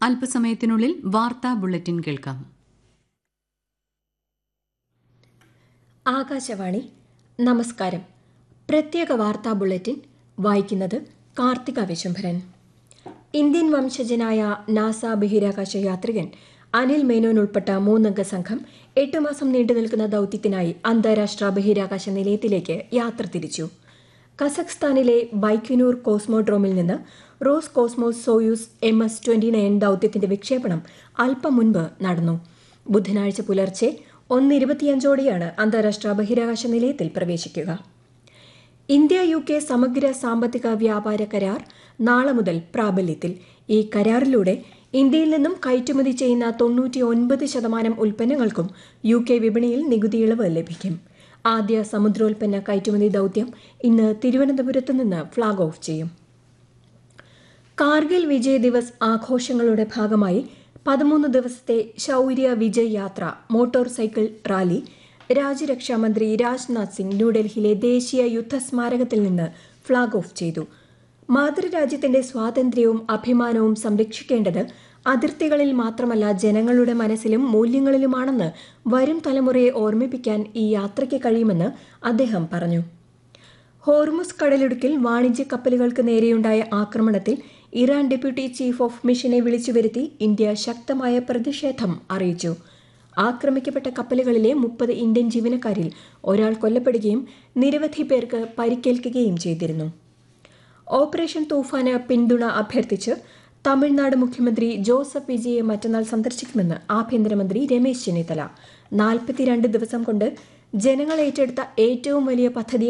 അല്പസമയത്തിനുള്ളിൽ വാർത്താ ബുള്ളറ്റിൻ കേൾക്കാം ആകാശവാണി നമസ്കാരം പ്രത്യേക വാർത്താ ബുള്ളറ്റിൻ വായിക്കുന്നത് കാർത്തിക വിശംഭരൻ ഇന്ത്യൻ വംശജനായ നാസ ബഹിരാകാശ യാത്രികൻ അനിൽ മേനോൻ ഉൾപ്പെട്ട മൂന്നംഗ സംഘം എട്ട് മാസം നീണ്ടു നിൽക്കുന്ന ദൌത്യത്തിനായി അന്താരാഷ്ട്ര ബഹിരാകാശ നിലയത്തിലേക്ക് യാത്ര തിരിച്ചു കസഖ്സ്ഥാനിലെ ബൈക്യുനൂർ കോസ്മോഡ്രോമിൽ നിന്ന് Roscosmos Soyuz M S twenty nine ദൌത്യത്തിന്റെ വിക്ഷേപണം അല്പം മുൻപ് നടന്നു ബുധനാഴ്ച പുലർച്ചെ ഒന്നിരുപത്തിയഞ്ചോടെയാണ് അന്താരാഷ്ട്ര ബഹിരാകാശ നിലയത്തിൽ പ്രവേശിക്കുക ഇന്ത്യ യു കെ സമഗ്ര സാമ്പത്തിക വ്യാപാര കരാർ നാളെ മുതൽ പ്രാബല്യത്തിൽ ഈ കരാറിലൂടെ ഇന്ത്യയിൽ നിന്നും കയറ്റുമതി ചെയ്യുന്ന തൊണ്ണൂറ്റി ഒൻപത് ശതമാനം ഉൽപ്പന്നങ്ങൾക്കും യു കെ വിപണിയിൽ നികുതി ഇളവ് ലഭിക്കും ആദ്യ സമുദ്രോൽപ്പന്ന കയറ്റുമതി ദൌത്യം ഇന്ന് തിരുവനന്തപുരത്ത് നിന്ന് ഫ്ളാഗ് ഓഫ് ചെയ്യും കാർഗിൽ വിജയ് ദിവസ് ആഘോഷങ്ങളുടെ ഭാഗമായി പതിമൂന്ന് ദിവസത്തെ ശൗര്യ വിജയ് യാത്ര മോട്ടോർ സൈക്കിൾ റാലി രാജ്യരക്ഷാമന്ത്രി രാജ്നാഥ് സിംഗ് ന്യൂഡൽഹിയിലെ ദേശീയ യുദ്ധ സ്മാരകത്തിൽ നിന്ന് ഫ്ളാഗ് ഓഫ് ചെയ്തു മാതൃരാജ്യത്തിന്റെ സ്വാതന്ത്ര്യവും അഭിമാനവും സംരക്ഷിക്കേണ്ടത് അതിർത്തികളിൽ മാത്രമല്ല ജനങ്ങളുടെ മനസ്സിലും മൂല്യങ്ങളിലുമാണെന്ന് വരും തലമുറയെ ഓർമ്മിപ്പിക്കാൻ ഈ യാത്രയ്ക്ക് കഴിയുമെന്ന് അദ്ദേഹം പറഞ്ഞു ഹോർമുസ് കടലിടുക്കിൽ വാണിജ്യ കപ്പലുകൾക്ക് നേരെയുണ്ടായ ആക്രമണത്തിൽ ഇറാൻ ഡെപ്യൂട്ടി ചീഫ് ഓഫ് മിഷനെ വിളിച്ചുവരുത്തി ഇന്ത്യ ശക്തമായ പ്രതിഷേധം അറിയിച്ചു ആക്രമിക്കപ്പെട്ട കപ്പലുകളിലെ മുപ്പത് ഇന്ത്യൻ ജീവനക്കാരിൽ ഒരാൾ കൊല്ലപ്പെടുകയും നിരവധി പേർക്ക് പരിക്കേൽക്കുകയും ചെയ്തിരുന്നു ഓപ്പറേഷൻ തൂഫാന് പിന്തുണ അഭ്യർത്ഥിച്ച് തമിഴ്നാട് മുഖ്യമന്ത്രി ജോസഫ് വിജയെ മറ്റന്നാൾ സന്ദർശിക്കുമെന്ന് ആഭ്യന്തരമന്ത്രി രമേശ് ചെന്നിത്തല നാൽപ്പത്തിരണ്ട് ദിവസം കൊണ്ട് ജനങ്ങൾ ഏറ്റെടുത്ത ഏറ്റവും വലിയ പദ്ധതി